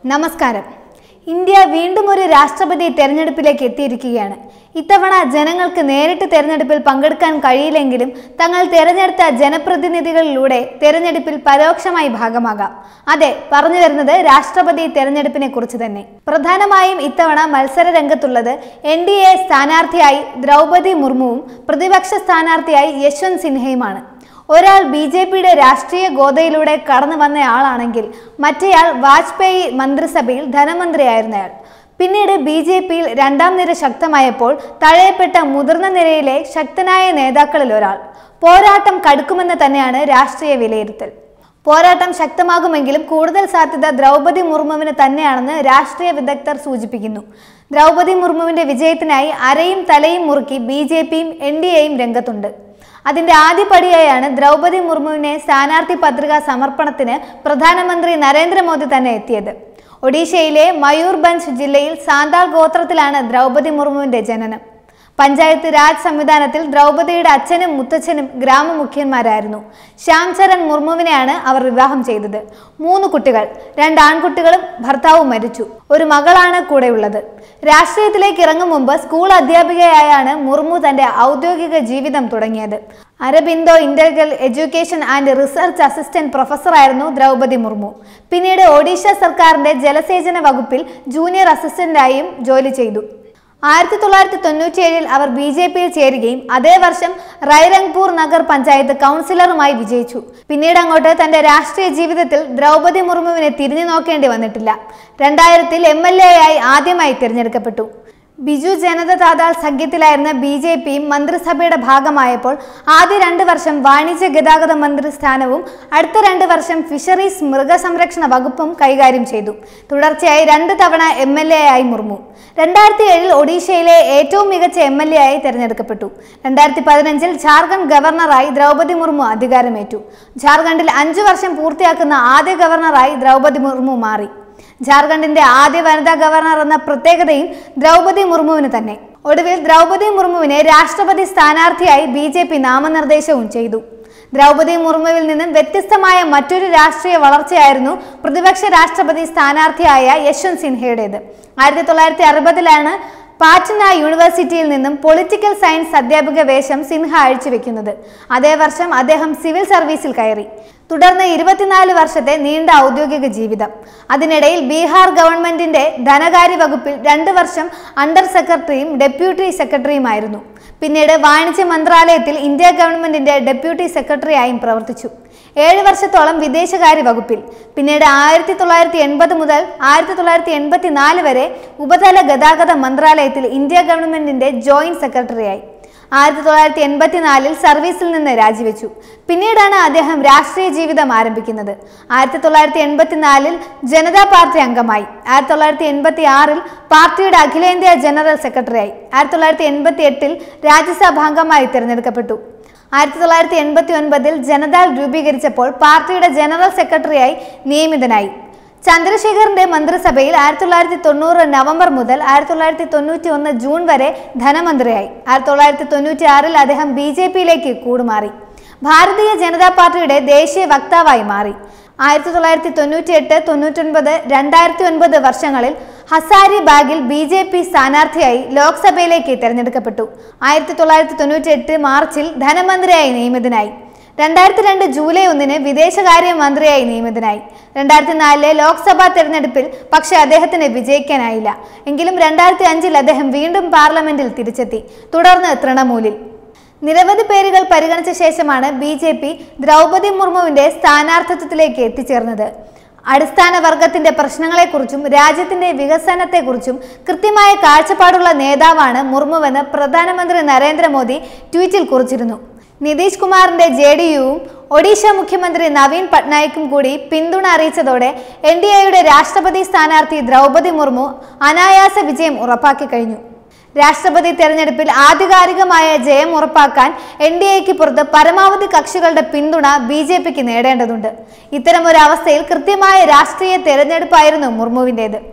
നമസ്കാരം ഇന്ത്യ വീണ്ടും ഒരു രാഷ്ട്രപതി തെരഞ്ഞെടുപ്പിലേക്ക് എത്തിയിരിക്കുകയാണ് ഇത്തവണ ജനങ്ങൾക്ക് നേരിട്ട് തെരഞ്ഞെടുപ്പിൽ പങ്കെടുക്കാൻ കഴിയില്ലെങ്കിലും തങ്ങൾ തെരഞ്ഞെടുത്ത ജനപ്രതിനിധികളിലൂടെ തെരഞ്ഞെടുപ്പിൽ പരോക്ഷമായി ഭാഗമാകാം അതെ പറഞ്ഞു വരുന്നത് രാഷ്ട്രപതി തെരഞ്ഞെടുപ്പിനെ കുറിച്ച് തന്നെ പ്രധാനമായും ഇത്തവണ മത്സര രംഗത്തുള്ളത് എൻ ഡി എ സ്ഥാനാർത്ഥിയായി ദ്രൗപതി മുർമുവും പ്രതിപക്ഷ സ്ഥാനാർത്ഥിയായി യശ്വന്ത് സിൻഹയുമാണ് ഒരാൾ ബി ജെ പിയുടെ രാഷ്ട്രീയ ഗോതയിലൂടെ കടന്നു വന്നയാളാണെങ്കിൽ മറ്റേയാൾ വാജ്പേയി മന്ത്രിസഭയിൽ ധനമന്ത്രിയായിരുന്നയാൾ പിന്നീട് ബി ജെ പിയിൽ രണ്ടാം നിര ശക്തമായപ്പോൾ തഴയപ്പെട്ട മുതിർന്ന നിരയിലെ ശക്തനായ നേതാക്കളിൽ ഒരാൾ പോരാട്ടം കടുക്കുമെന്ന് തന്നെയാണ് രാഷ്ട്രീയ വിലയിരുത്തൽ പോരാട്ടം ശക്തമാകുമെങ്കിലും കൂടുതൽ സാധ്യത ദ്രൗപതി മുർമുവിന് തന്നെയാണെന്ന് രാഷ്ട്രീയ വിദഗ്ധർ സൂചിപ്പിക്കുന്നു ദ്രൗപതി മുർമുവിന്റെ വിജയത്തിനായി അരയും തലയും മുറുക്കി ബി ജെ പിയും എൻ ഡി എയും രംഗത്തുണ്ട് അതിന്റെ ആദ്യപടിയായാണ് ദ്രൗപതി മുർമുവിനെ സ്ഥാനാർത്ഥി പത്രിക സമർപ്പണത്തിന് പ്രധാനമന്ത്രി നരേന്ദ്രമോദി തന്നെ എത്തിയത് ഒഡീഷയിലെ മയൂർഭഞ്ച് ജില്ലയിൽ സാന്താൾ ഗോത്രത്തിലാണ് ദ്രൗപതി മുർമുവിന്റെ ജനനം പഞ്ചായത്ത് രാജ് സംവിധാനത്തിൽ ദ്രൗപദിയുടെ അച്ഛനും മുത്തച്ഛനും ഗ്രാമമുഖ്യന്മാരായിരുന്നു ശ്യാംചരൺ മുർമുവിനെയാണ് അവർ വിവാഹം ചെയ്തത് മൂന്ന് കുട്ടികൾ രണ്ട് ആൺകുട്ടികളും ഭർത്താവും മരിച്ചു ഒരു മകളാണ് കൂടെയുള്ളത് രാഷ്ട്രീയത്തിലേക്ക് ഇറങ്ങും മുമ്പ് സ്കൂൾ അധ്യാപികയായാണ് മുർമു തന്റെ ഔദ്യോഗിക ജീവിതം തുടങ്ങിയത് Aurobindo integral education and research assistant പ്രൊഫസറായിരുന്നു ദ്രൗപതി മുർമു പിന്നീട് ഒഡീഷ സർക്കാരിന്റെ ജലസേചന വകുപ്പിൽ ജൂനിയർ അസിസ്റ്റന്റായും ജോലി ചെയ്തു ആയിരത്തി തൊള്ളായിരത്തി തൊണ്ണൂറ്റിയേഴിൽ അവർ ബി ജെ പിയിൽ ചേരുകയും അതേ വർഷം റൈരംഗ്പൂർ നഗർ പഞ്ചായത്ത് കൗൺസിലറുമായി വിജയിച്ചു പിന്നീട് അങ്ങോട്ട് തന്റെ രാഷ്ട്രീയ ജീവിതത്തിൽ ദ്രൗപതി മുർമുവിനെ തിരിഞ്ഞു നോക്കേണ്ടി വന്നിട്ടില്ല രണ്ടായിരത്തിൽ എം എൽ എ ആയി ആദ്യമായി തിരഞ്ഞെടുക്കപ്പെട്ടു ബിജു ജനതാദൾ സഖ്യത്തിലായിരുന്ന ബി ജെ പിയും മന്ത്രിസഭയുടെ ഭാഗമായപ്പോൾ ആദ്യ രണ്ട് വർഷം വാണിജ്യ ഗതാഗത മന്ത്രി സ്ഥാനവും അടുത്ത രണ്ട് വർഷം ഫിഷറീസ് മൃഗസംരക്ഷണ വകുപ്പും കൈകാര്യം ചെയ്തു തുടർച്ചയായി രണ്ട് തവണ എം എൽ എ ആയി മുർമു രണ്ടായിരത്തി ഏഴിൽ ഒഡീഷയിലെ ഏറ്റവും മികച്ച എം എൽ എ ആയി തെരഞ്ഞെടുക്കപ്പെട്ടു രണ്ടായിരത്തി പതിനഞ്ചിൽ ജാർഖണ്ഡ് ഗവർണറായി ദ്രൗപതി മുർമു അധികാരമേറ്റു ജാർഖണ്ഡിൽ അഞ്ചു വർഷം പൂർത്തിയാക്കുന്ന ആദ്യ ഗവർണറായി ദ്രൗപതി മുർമു മാറി ജാർഖണ്ഡിന്റെ ആദ്യ വനിതാ ഗവർണർ എന്ന പ്രത്യേകതയും ദ്രൗപതി മുർമുവിന് തന്നെ ഒടുവിൽ ദ്രൗപതി മുർമുവിനെ രാഷ്ട്രപതി സ്ഥാനാർത്ഥിയായി ബി ജെ പി നാമനിർദ്ദേശവും ചെയ്തു ദ്രൗപതി മുർമുവിൽ നിന്നും വ്യത്യസ്തമായ മറ്റൊരു രാഷ്ട്രീയ വളർച്ചയായിരുന്നു പ്രതിപക്ഷ രാഷ്ട്രപതി സ്ഥാനാർത്ഥിയായ യശ്വന്ത് സിൻഹയുടേത് ആയിരത്തി തൊള്ളായിരത്തി അറുപതിലാണ് പാറ്റ്ന യൂണിവേഴ്സിറ്റിയിൽ നിന്നും പൊളിറ്റിക്കൽ സയൻസ് അധ്യാപിക വേഷം സിൻഹ അഴിച്ചുവെക്കുന്നത് അതേ വർഷം അദ്ദേഹം സിവിൽ സർവീസിൽ കയറി തുടർന്ന് ഇരുപത്തിനാല് വർഷത്തെ നീണ്ട ഔദ്യോഗിക ജീവിതം അതിനിടയിൽ ബീഹാർ ഗവൺമെന്റിന്റെ ധനകാര്യ വകുപ്പിൽ രണ്ട് വർഷം അണ്ടർ സെക്രട്ടറിയും ഡെപ്യൂട്ടി സെക്രട്ടറിയുമായിരുന്നു പിന്നീട് വാണിജ്യ മന്ത്രാലയത്തിൽ ഇന്ത്യ ഗവൺമെന്റിന്റെ ഡെപ്യൂട്ടി സെക്രട്ടറിയായും പ്രവർത്തിച്ചു ഏഴ് വർഷത്തോളം വിദേശകാര്യ വകുപ്പിൽ പിന്നീട് ആയിരത്തി തൊള്ളായിരത്തി എൺപത് മുതൽ ആയിരത്തി തൊള്ളായിരത്തി എൺപത്തി നാല് വരെ ഉപതല ഗതാഗത മന്ത്രാലയത്തിൽ ഇന്ത്യ ഗവൺമെന്റിന്റെ ജോയിന്റ് സെക്രട്ടറിയായി ആയിരത്തി തൊള്ളായിരത്തി എൺപത്തിനാലിൽ സർവീസിൽ നിന്ന് രാജിവെച്ചു പിന്നീടാണ് അദ്ദേഹം രാഷ്ട്രീയ ജീവിതം ആരംഭിക്കുന്നത് ആയിരത്തി തൊള്ളായിരത്തി എൺപത്തിനാലിൽ ജനതാ പാർട്ടി അംഗമായി ആയിരത്തി തൊള്ളായിരത്തി എൺപത്തി ആറിൽ പാർട്ടിയുടെ അഖിലേന്ത്യാ ജനറൽ സെക്രട്ടറിയായി ആയിരത്തി തൊള്ളായിരത്തി എൺപത്തി എട്ടിൽ രാജ്യസഭാംഗമായി തിരഞ്ഞെടുക്കപ്പെട്ടു ആയിരത്തി തൊള്ളായിരത്തി എൺപത്തി ഒൻപതിൽ ജനതാൾ രൂപീകരിച്ചപ്പോൾ പാർട്ടിയുടെ ജനറൽ സെക്രട്ടറിയായി നിയമിതനായി ചന്ദ്രശേഖറിന്റെ മന്ത്രിസഭയിൽ ആയിരത്തി തൊള്ളായിരത്തി തൊണ്ണൂറ് നവംബർ മുതൽ ആയിരത്തി തൊള്ളായിരത്തി തൊണ്ണൂറ്റി ഒന്ന് ജൂൺ വരെ ധനമന്ത്രിയായി ആയിരത്തി തൊള്ളായിരത്തി തൊണ്ണൂറ്റി ആറിൽ അദ്ദേഹം ബി ജെ പിയിലേക്ക് കൂടുമാറി ഭാരതീയ ജനതാ പാർട്ടിയുടെ ദേശീയ വക്താവായി മാറി ആയിരത്തി തൊള്ളായിരത്തി തൊണ്ണൂറ്റി എട്ട് തൊണ്ണൂറ്റൊൻപത് രണ്ടായിരത്തി ഒൻപത് വർഷങ്ങളിൽ ഹസാരി ബാഗിൽ ബി ജെ പി സ്ഥാനാർത്ഥിയായി ലോക്സഭയിലേക്ക് തെരഞ്ഞെടുക്കപ്പെട്ടു ആയിരത്തി തൊള്ളായിരത്തി തൊണ്ണൂറ്റി എട്ട് മാർച്ചിൽ ധനമന്ത്രിയായി നിയമിതനായി രണ്ടായിരത്തി രണ്ട് ജൂലൈ ഒന്നിന് വിദേശകാര്യ മന്ത്രിയായി നിയമിതനായി രണ്ടായിരത്തി നാലിലെ ലോക്സഭാ തെരഞ്ഞെടുപ്പിൽ പക്ഷേ അദ്ദേഹത്തിന് വിജയിക്കാനായില്ല എങ്കിലും രണ്ടായിരത്തി അഞ്ചിൽ അദ്ദേഹം വീണ്ടും പാർലമെന്റിൽ തിരിച്ചെത്തി തുടർന്ന് തൃണമൂലിൽ നിരവധി പേരുകൾ പരിഗണിച്ച ശേഷമാണ് ബി ജെ പി ദ്രൗപതി മുർമുവിന്റെ സ്ഥാനാർത്ഥിത്വത്തിലേക്ക് എത്തിച്ചേർന്നത് അടിസ്ഥാന വർഗത്തിന്റെ പ്രശ്നങ്ങളെക്കുറിച്ചും രാജ്യത്തിന്റെ വികസനത്തെക്കുറിച്ചും കൃത്യമായ കാഴ്ചപ്പാടുള്ള നേതാവാണ് മുർമുവെന്ന് പ്രധാനമന്ത്രി നരേന്ദ്രമോദി ട്വീറ്റിൽ കുറിച്ചിരുന്നു നിതീഷ് കുമാറിന്റെ ജെ ഡി യുവും ഒഡീഷ മുഖ്യമന്ത്രി നവീൻ പട്നായിക്കും കൂടി പിന്തുണ അറിയിച്ചതോടെ എൻ ഡി എയുടെ രാഷ്ട്രപതി സ്ഥാനാർത്ഥി ദ്രൗപതി മുർമു അനായാസ വിജയം ഉറപ്പാക്കി കഴിഞ്ഞു രാഷ്ട്രപതി തെരഞ്ഞെടുപ്പിൽ ആധികാരികമായ ജയം ഉറപ്പാക്കാൻ എൻ ഡി എക്ക് പുറത്ത് പരമാവധി കക്ഷികളുടെ പിന്തുണ ബി ജെ പിക്ക് നേടേണ്ടതുണ്ട് ഇത്തരമൊരു അവസ്ഥയിൽ കൃത്യമായ രാഷ്ട്രീയ തെരഞ്ഞെടുപ്പായിരുന്നു മുർമുവിൻ്റേത്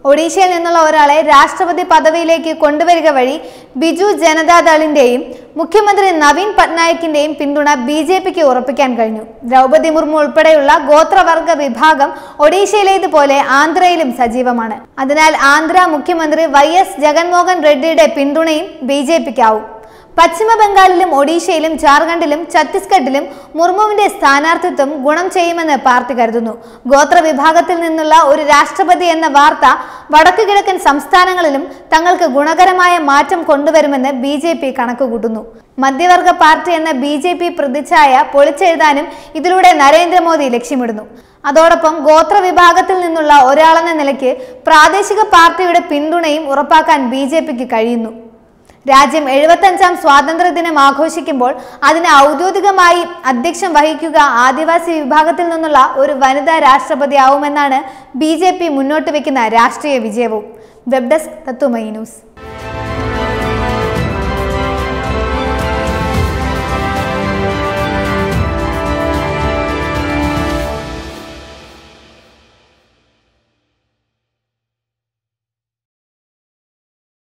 ഒഡീഷയിൽ നിന്നുള്ള ഒരാളെ രാഷ്ട്രപതി പദവിയിലേക്ക് കൊണ്ടുവരിക വഴി ബിജു ജനതാദളിന്റെയും മുഖ്യമന്ത്രി നവീൻ പട്നായിക്കിന്റെയും പിന്തുണ ബി ജെ പിക്ക് ഉറപ്പിക്കാൻ കഴിഞ്ഞു ദ്രൗപദി മുർമു ഉൾപ്പെടെയുള്ള ഗോത്രവർഗ വിഭാഗം ഒഡീഷയിലേതുപോലെ ആന്ധ്രയിലും സജീവമാണ് അതിനാൽ ആന്ധ്ര മുഖ്യമന്ത്രി വൈ എസ് ജഗൻമോഹൻ റെഡ്ഡിയുടെ പിന്തുണയും ബി ജെ പിക്കാവും പശ്ചിമ ബംഗാളിലും ഒഡീഷയിലും ജാർഖണ്ഡിലും ഛത്തീസ്ഗഡിലും മുർമുവിന്റെ സ്ഥാനാർത്ഥിത്വം ഗുണം ചെയ്യുമെന്ന് പാർട്ടി കരുതുന്നു ഗോത്ര വിഭാഗത്തിൽ നിന്നുള്ള ഒരു രാഷ്ട്രപതി എന്ന വാർത്ത വടക്കു കിഴക്കൻ സംസ്ഥാനങ്ങളിലും തങ്ങൾക്ക് ഗുണകരമായ മാറ്റം കൊണ്ടുവരുമെന്ന് ബി ജെ പി കണക്കുകൂട്ടുന്നു മധ്യവർഗ പാർട്ടി എന്ന ബി ജെ പി പ്രതിച്ഛായ പൊളിച്ചെഴുതാനും ഇതിലൂടെ നരേന്ദ്രമോദി ലക്ഷ്യമിടുന്നു അതോടൊപ്പം ഗോത്ര വിഭാഗത്തിൽ നിന്നുള്ള ഒരാളെന്ന നിലയ്ക്ക് പ്രാദേശിക പാർട്ടിയുടെ പിന്തുണയും ഉറപ്പാക്കാൻ ബി ജെ പിക്ക് കഴിയുന്നു രാജ്യം എഴുപത്തഞ്ചാം സ്വാതന്ത്ര്യ ദിനം ആഘോഷിക്കുമ്പോൾ അതിന് ഔദ്യോഗികമായി അധ്യക്ഷം വഹിക്കുക ആദിവാസി വിഭാഗത്തിൽ നിന്നുള്ള ഒരു വനിതാ രാഷ്ട്രപതിയാവുമെന്നാണ് ബി ജെ പി മുന്നോട്ട് വെക്കുന്ന രാഷ്ട്രീയ വിജയവും വെബ് ഡെസ്ക് തത്തുമൈ ന്യൂസ്